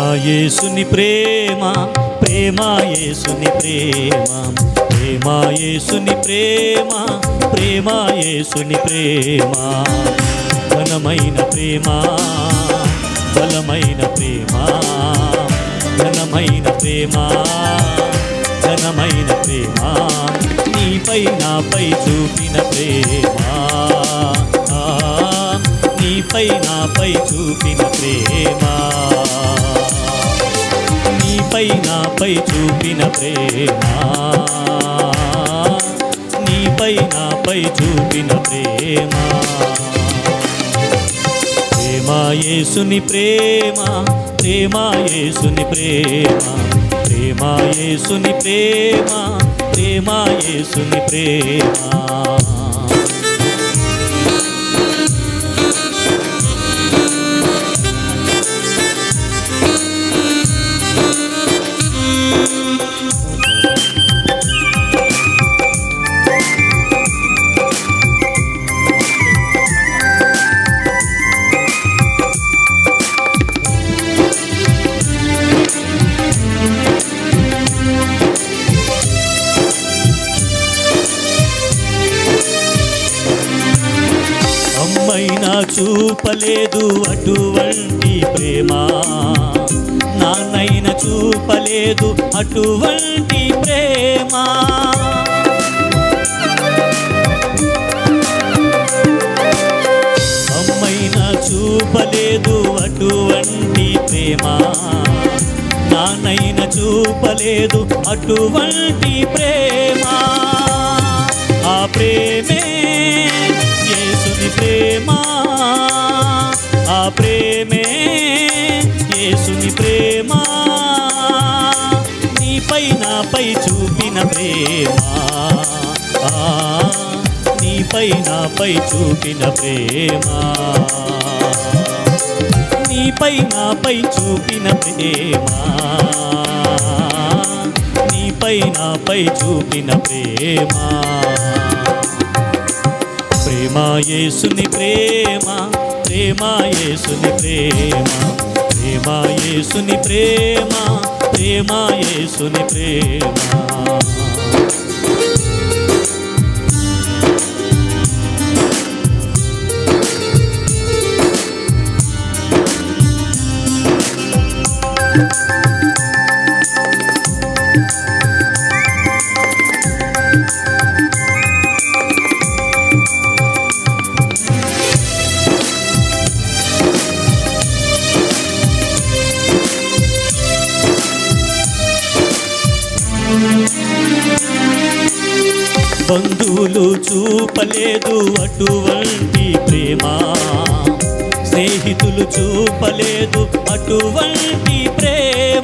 యేసుని ప్రేమ ప్రేమ యేసుని ప్రేమ ప్రేమ యేసుని ప్రేమ ప్రేమ యేసుని ప్రేమ ఘనమైన ప్రేమ బలమైన ప్రేమ ఘనమైన ప్రేమ ఘనమైన ప్రేమ నీపై నాపై చూపిన ప్రేమ ఆ, నీపై నాపై చూపిన ప్రేమ నీపై నాపై చూపిన ప్రేమ నీపై నాపై చూపిన ప్రేమ ప్రేమ యేసుని ప్రేమ ప్రేమ యేసుని ప్రేమ ప్రేమ యేసుని ప్రేమ ప్రేమ యేసుని ప్రేమ అమ్మైనా చూపలేదు అటువంటి ప్రేమ నాన్నైనా చూపలేదు అటువంటి ప్రేమ అమ్మైనా చూపలేదు అటువంటి ప్రేమ నాన్నైనా చూపలేదు అటువంటి ప్రేమ ఆ ప్రేమే యేసుని ప్రేమ ఆ ప్రేమే యేసుని ప్రేమ నీపై నాపై చూపిన ప్రేమ ఆ, నీపై నాపై చూపిన ప్రేమ నీపై నాపై చూపిన ప్రేమ నీపై నాపై చూపిన ప్రేమ ప్రేమ యేసుని ప్రేమ ప్రేమ యేసుని ప్రేమ ప్రేమ యేసుని ప్రేమ ప్రేమ యేసుని ప్రేమ బంధువులు చూపలేదు అటువంటి ప్రేమ స్నేహితులు చూపలేదు అటువంటి ప్రేమ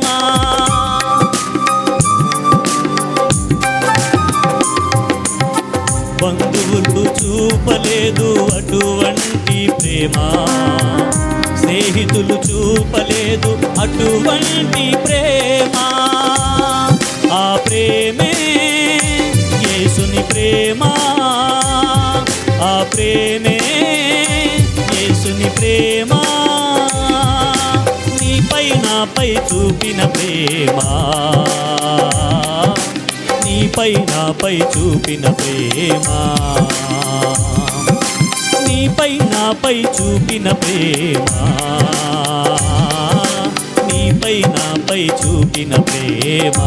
బంధువులు చూపలేదు అటువంటి ప్రేమ స్నేహితులు చూపలేదు అటువంటి ప్రేమ ఆ ప్రేమే యేసుని ప్రేమ ఆ ప్రేమే యేసుని ప్రేమ నీపై నాపై చూపిన ప్రేమ నీపై నాపై చూపిన ప్రేమ నీపై నాపై చూపిన ప్రేమ నీపై నాపై చూపిన ప్రేమ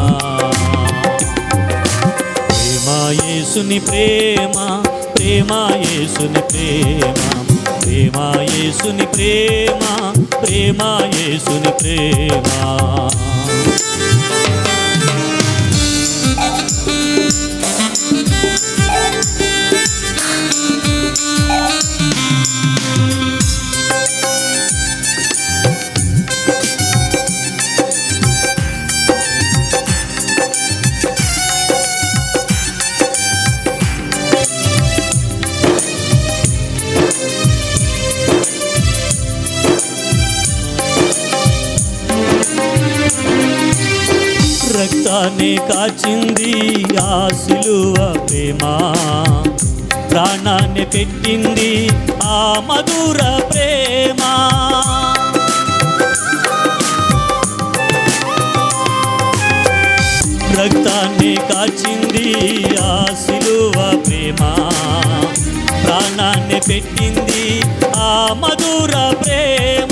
ప్రేమ యేసుని ప్రేమ ప్రేమ యేసుని ప్రేమ ప్రేమ యేసుని ప్రేమ ప్రేమ యేసుని ప్రేమ రక్తాన్ని కాచింది ఆ సిలువ ప్రేమ ప్రాణాన్ని పెట్టింది ఆ మధుర ప్రేమ రక్తాన్ని కాచింది ఆ సిలువ ప్రేమ ప్రాణాన్ని పెట్టింది ఆ మధుర ప్రేమ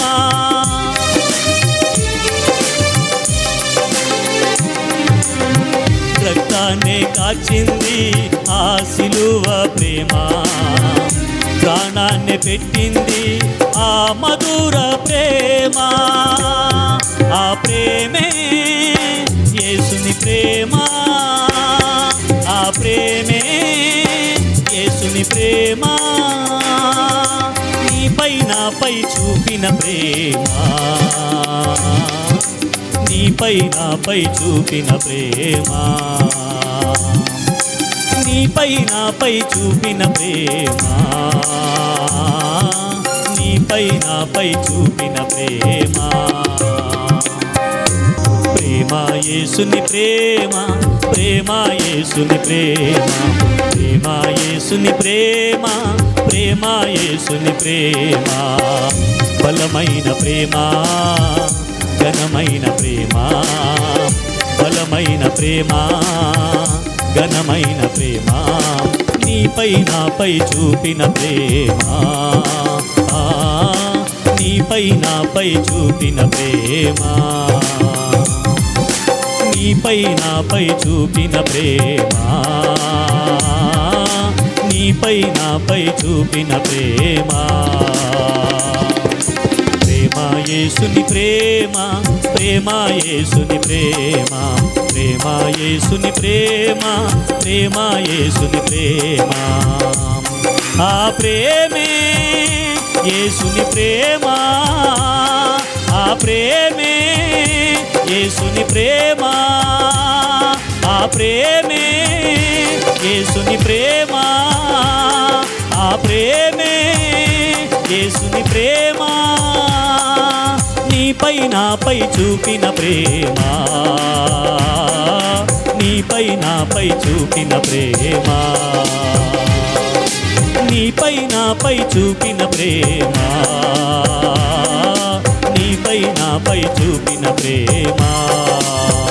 రక్తాన్ని కాచింది ఆ సిలువ ప్రేమ ప్రాణాన్ని పెట్టింది ఆ మధుర ప్రేమ ఆ ప్రేమే యేసుని ప్రేమ ఆ ప్రేమే యేసుని ప్రేమ నీపై నాపై చూపిన ప్రేమ నీపై నాపై చూపిన ప్రేమ నీపై నాపై చూపిన ప్రేమ నీపై నాపై చూపిన ప్రేమ ప్రేమ యేసుని ప్రేమ ప్రేమ యేసుని ప్రేమ ప్రేమ యేసుని ప్రేమ ప్రేమ యేసుని ప్రేమ బలమైన ప్రేమ ఘనమైన ప్రేమ బలమైన ప్రేమ ఘనమైన ప్రేమ నీపై నాపై చూపిన ప్రేమ ఆ, నీపై నాపై చూపిన ప్రేమ నీపై నాపై చూపిన ప్రేమ నీపై నాపై చూపిన ప్రేమ ప్రేమ యేసుని ప్రేమ ప్రేమ యేసుని ప్రేమ ప్రేమ యేసుని ప్రేమ ప్రేమ యేసుని ప్రేమ ఆ ప్రేమే యేసుని ప్రేమ ఆ ప్రేమే యేసుని ప్రేమ ఆ ప్రేమే యేసుని ప్రేమ ఆ ప్రేమే యేసుని ప్రేమ నీపై నాపై చూపిన ప్రేమ నీపై నాపై చూపిన ప్రేమ నీపై నాపై చూపిన ప్రేమ నీపై నాపై చూపిన ప్రేమ